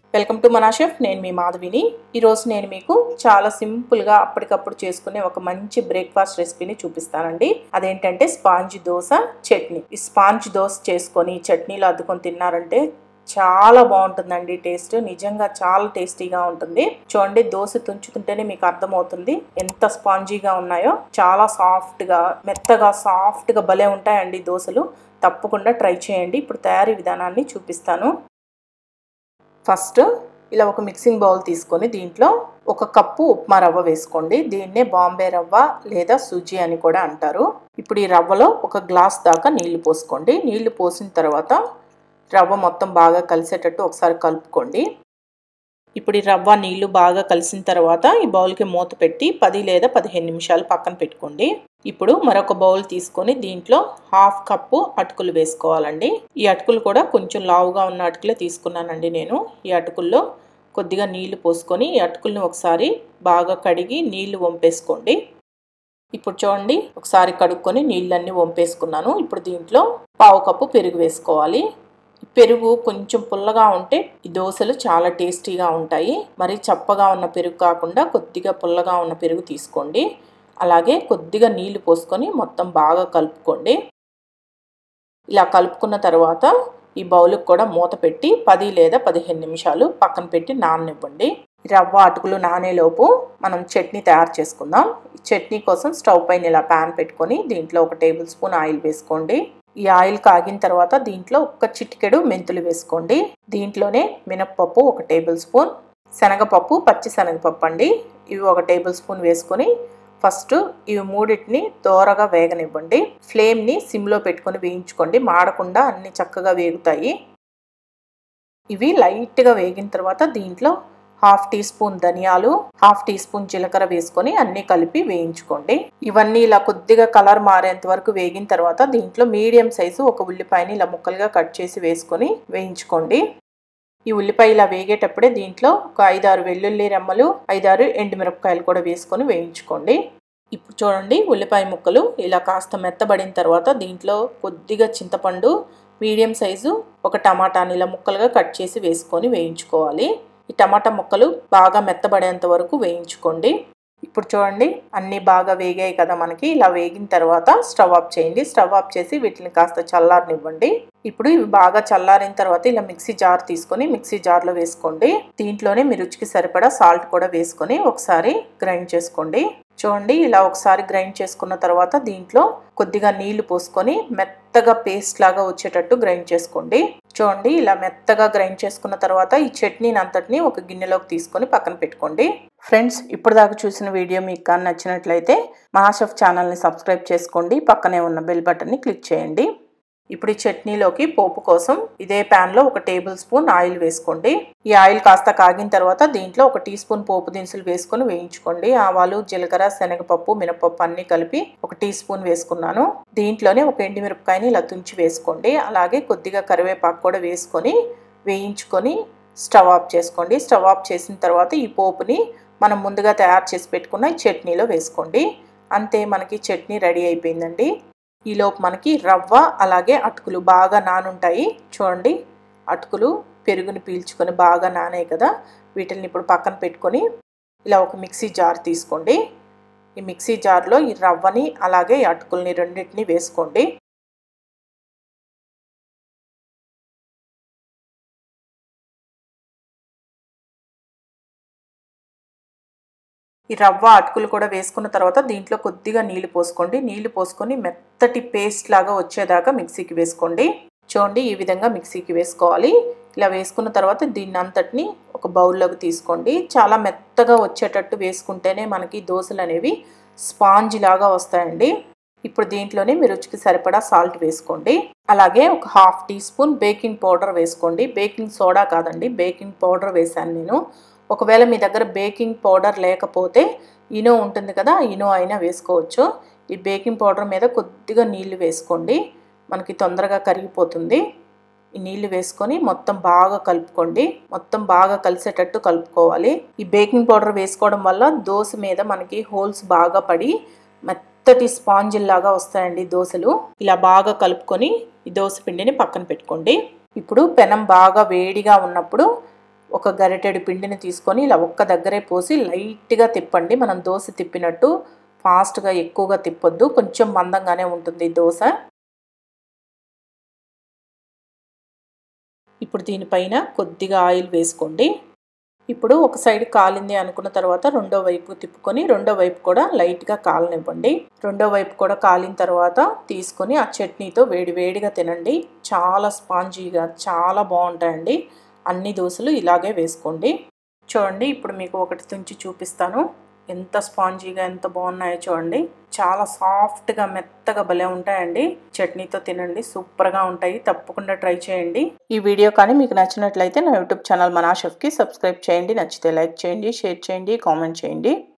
welcome to మనా chef నేను మీ మాధవిని ఈరోజు నేను మీకు చాలా సింపుల్గా అప్పటికప్పుడు చేసుకునే ఒక మంచి బ్రేక్ఫాస్ట్ రెసిపీని చూపిస్తానండి అదేంటంటే స్పాంజ్ దోశ చట్నీ ఈ స్పాంజ్ దోశ చేసుకొని చట్నీలో అద్దుకొని తిన్నారంటే చాలా బాగుంటుందండి టేస్ట్ నిజంగా చాలా టేస్టీగా ఉంటుంది చూడండి దోశ తుంచుతుంటేనే మీకు అర్థమవుతుంది ఎంత స్పాంజీగా ఉన్నాయో చాలా సాఫ్ట్గా మెత్తగా సాఫ్ట్గా భలే ఉంటాయండి దోశలు తప్పకుండా ట్రై చేయండి ఇప్పుడు తయారీ విధానాన్ని చూపిస్తాను ఫస్ట్ ఇలా ఒక మిక్సింగ్ బౌల్ తీసుకొని దీంట్లో ఒక కప్పు ఉప్మా రవ్వ వేసుకోండి దీన్నే బాంబే రవ్వ లేదా సుజీ అని కూడా అంటారు ఇప్పుడు ఈ రవ్వలో ఒక గ్లాస్ దాకా నీళ్లు పోసుకోండి నీళ్లు పోసిన తర్వాత రవ్వ మొత్తం బాగా కలిసేటట్టు ఒకసారి కలుపుకోండి ఇప్పుడు ఈ రవ్వ నీళ్లు బాగా కలిసిన తర్వాత ఈ బౌల్కి మూత పెట్టి పది లేదా పదిహేను నిమిషాలు పక్కన పెట్టుకోండి ఇప్పుడు మరొక బౌల్ తీసుకొని దీంట్లో హాఫ్ కప్పు అటుకులు వేసుకోవాలండి ఈ అటుకులు కూడా కొంచెం లావుగా ఉన్న అటుకులే తీసుకున్నానండి నేను ఈ అటుకుల్లో కొద్దిగా నీళ్లు పోసుకొని ఈ అటుకుల్ని ఒకసారి బాగా కడిగి నీళ్లు వంపేసుకోండి ఇప్పుడు చూడండి ఒకసారి కడుక్కొని నీళ్ళన్నీ వంపేసుకున్నాను ఇప్పుడు దీంట్లో పావు కప్పు పెరుగు వేసుకోవాలి పెరుగు కొంచెం పుల్లగా ఉంటే ఈ దోశలు చాలా టేస్టీగా ఉంటాయి మరి చప్పగా ఉన్న పెరుగు కాకుండా కొద్దిగా పుల్లగా ఉన్న పెరుగు తీసుకోండి అలాగే కొద్దిగా నీళ్లు పోసుకొని మొత్తం బాగా కలుపుకోండి ఇలా కలుపుకున్న తర్వాత ఈ బౌల్కి కూడా మూత పెట్టి పది లేదా పదిహేను నిమిషాలు పక్కన పెట్టి నాననివ్వండి రవ్వ అటుకులు నానేలోపు మనం చట్నీ తయారు చేసుకుందాం చట్నీ కోసం స్టవ్ పైన ఇలా ప్యాన్ పెట్టుకొని దీంట్లో ఒక టేబుల్ స్పూన్ ఆయిల్ వేసుకోండి ఈ ఆయిల్ కాగిన తర్వాత దీంట్లో ఒక చిటికెడు మెంతులు వేసుకోండి దీంట్లోనే మినప్పప్పు ఒక టేబుల్ స్పూన్ శనగపప్పు పచ్చి శనగపప్పు అండి ఇవి ఒక టేబుల్ స్పూన్ వేసుకొని ఫస్ట్ ఇవి మూడింటిని దోరగా వేగనివ్వండి ఫ్లేమ్ని సిమ్లో పెట్టుకొని వేయించుకోండి మాడకుండా అన్ని చక్కగా వేగుతాయి ఇవి లైట్గా వేగిన తర్వాత దీంట్లో హాఫ్ టీ స్పూన్ ధనియాలు హాఫ్ టీ స్పూన్ జీలకర్ర వేసుకొని అన్నీ కలిపి వేయించుకోండి ఇవన్నీ ఇలా కొద్దిగా కలర్ మారేంత వరకు వేగిన తర్వాత దీంట్లో మీడియం సైజు ఒక ఉల్లిపాయని ఇలా ముక్కలుగా కట్ చేసి వేసుకొని వేయించుకోండి ఈ ఉల్లిపాయ ఇలా వేగేటప్పుడే దీంట్లో ఒక ఐదారు వెల్లుల్లి రెమ్మలు ఐదారు ఎండుమిరపకాయలు కూడా వేసుకొని వేయించుకోండి ఇప్పుడు చూడండి ఉల్లిపాయ ముక్కలు ఇలా కాస్త మెత్తబడిన తర్వాత దీంట్లో కొద్దిగా చింతపండు మీడియం సైజు ఒక టమాటాని ఇలా ముక్కలుగా కట్ చేసి వేసుకొని వేయించుకోవాలి ఈ టమాటా ముక్కలు బాగా మెత్తబడేంత వరకు వేయించుకోండి ఇప్పుడు చూడండి అన్నీ బాగా వేగాయి కదా మనకి ఇలా వేగిన తర్వాత స్టవ్ ఆఫ్ చేయండి స్టవ్ ఆఫ్ చేసి వీటిని కాస్త చల్లారనివ్వండి ఇప్పుడు ఇవి బాగా చల్లారిన తర్వాత ఇలా మిక్సీ జార్ తీసుకొని మిక్సీ జార్లో వేసుకోండి దీంట్లోనే మీ రుచికి సరిపడా సాల్ట్ కూడా వేసుకొని ఒకసారి గ్రైండ్ చేసుకోండి చూడండి ఇలా ఒకసారి గ్రైండ్ చేసుకున్న తర్వాత దీంట్లో కొద్దిగా నీళ్లు పోసుకొని మెత్తగా పేస్ట్ లాగా వచ్చేటట్టు గ్రైండ్ చేసుకోండి చూడండి ఇలా మెత్తగా గ్రైండ్ చేసుకున్న తర్వాత ఈ చట్నీని అంతటిని ఒక గిన్నెలోకి తీసుకొని పక్కన పెట్టుకోండి ఫ్రెండ్స్ ఇప్పుడు దాకా చూసిన వీడియో మీకు కానీ నచ్చినట్లయితే మహాషెఫ్ ఛానల్ని సబ్స్క్రైబ్ చేసుకోండి పక్కనే ఉన్న బెల్ బటన్ని క్లిక్ చేయండి ఇప్పుడు ఈ చట్నీలోకి పోపు కోసం ఇదే ప్యాన్లో ఒక టేబుల్ స్పూన్ ఆయిల్ వేసుకోండి ఈ ఆయిల్ కాస్త కాగిన తర్వాత దీంట్లో ఒక టీ స్పూన్ పోపు దినుసులు వేసుకొని వేయించుకోండి ఆవాలు జీలకర్ర శనగపప్పు మినపప్పు అన్నీ కలిపి ఒక టీ స్పూన్ వేసుకున్నాను దీంట్లోనే ఒక ఎండిమిరపకాయని ఇలా తుంచి వేసుకోండి అలాగే కొద్దిగా కరివేపాకు కూడా వేసుకొని వేయించుకొని స్టవ్ ఆఫ్ చేసుకోండి స్టవ్ ఆఫ్ చేసిన తర్వాత ఈ పోపుని మనం ముందుగా తయారు చేసి పెట్టుకున్న ఈ చట్నీలో వేసుకోండి అంతే మనకి చట్నీ రెడీ అయిపోయిందండి ఈలోపు మనకి రవ్వ అలాగే అటుకులు బాగా నానుంటాయి చూడండి అటుకులు పెరుగుని పీల్చుకొని బాగా నానాయి కదా వీటిని ఇప్పుడు పక్కన పెట్టుకొని ఇలా ఒక మిక్సీ జార్ తీసుకోండి ఈ మిక్సీ జార్లో ఈ రవ్వని అలాగే ఈ అటుకుల్ని రెండింటిని వేసుకోండి ఈ రవ్వ అటుకులు కూడా వేసుకున్న తర్వాత దీంట్లో కొద్దిగా నీళ్లు పోసుకోండి నీళ్లు పోసుకొని మెత్తటి పేస్ట్ లాగా వచ్చేదాకా మిక్సీకి వేసుకోండి చూడండి ఈ విధంగా మిక్సీకి వేసుకోవాలి ఇలా వేసుకున్న తర్వాత దీన్ని అంతటిని ఒక బౌల్లోకి తీసుకోండి చాలా మెత్తగా వచ్చేటట్టు వేసుకుంటేనే మనకి దోశలు అనేవి స్పాంజ్ లాగా వస్తాయండి ఇప్పుడు దీంట్లోనే మీ రుచికి సరిపడా సాల్ట్ వేసుకోండి అలాగే ఒక half teaspoon baking powder వేసుకోండి బేకింగ్ సోడా కాదండి బేకింగ్ పౌడర్ వేశాను నేను ఒకవేళ మీ దగ్గర బేకింగ్ పౌడర్ లేకపోతే ఇనో ఉంటుంది కదా ఇనో అయినా వేసుకోవచ్చు ఈ బేకింగ్ పౌడర్ మీద కొద్దిగా నీళ్లు వేసుకోండి మనకి తొందరగా కరిగిపోతుంది ఈ నీళ్లు వేసుకొని మొత్తం బాగా కలుపుకోండి మొత్తం బాగా కలిసేటట్టు కలుపుకోవాలి ఈ బేకింగ్ పౌడర్ వేసుకోవడం వల్ల దోశ మీద మనకి హోల్స్ బాగా పడి మెత్తటి స్పాంజిల్ లాగా వస్తాయండి దోశలు ఇలా బాగా కలుపుకొని ఈ దోశ పిండిని పక్కన పెట్టుకోండి ఇప్పుడు పెనం బాగా వేడిగా ఉన్నప్పుడు ఒక గరిటెడు పిండిని తీసుకొని ఇలా ఒక్క దగ్గరే పోసి లైట్గా తిప్పండి మనం దోశ తిప్పినట్టు ఫాస్ట్గా ఎక్కువగా తిప్పొద్దు కొంచెం మందంగానే ఉంటుంది దోశ ఇప్పుడు దీనిపైన కొద్దిగా ఆయిల్ వేసుకోండి ఇప్పుడు ఒక సైడ్ కాలింది అనుకున్న తర్వాత రెండో వైపు తిప్పుకొని రెండో వైపు కూడా లైట్గా కాలనివ్వండి రెండో వైపు కూడా కాలిన తర్వాత తీసుకొని ఆ చట్నీతో వేడి వేడిగా తినండి చాలా స్పాంజీగా చాలా బాగుంటాయండి అన్ని దోశలు ఇలాగే వేసుకోండి చూడండి ఇప్పుడు మీకు ఒకటి తుంచి చూపిస్తాను ఎంత స్పాంజీగా ఎంత బాగున్నాయో చూడండి చాలా సాఫ్ట్గా మెత్తగా భలే ఉంటాయండి చట్నీతో తినండి సూపర్గా ఉంటాయి తప్పకుండా ట్రై చేయండి ఈ వీడియో కానీ మీకు నచ్చినట్లయితే నా యూట్యూబ్ ఛానల్ మనా షెఫ్కి సబ్స్క్రైబ్ చేయండి నచ్చితే లైక్ చేయండి షేర్ చేయండి కామెంట్ చేయండి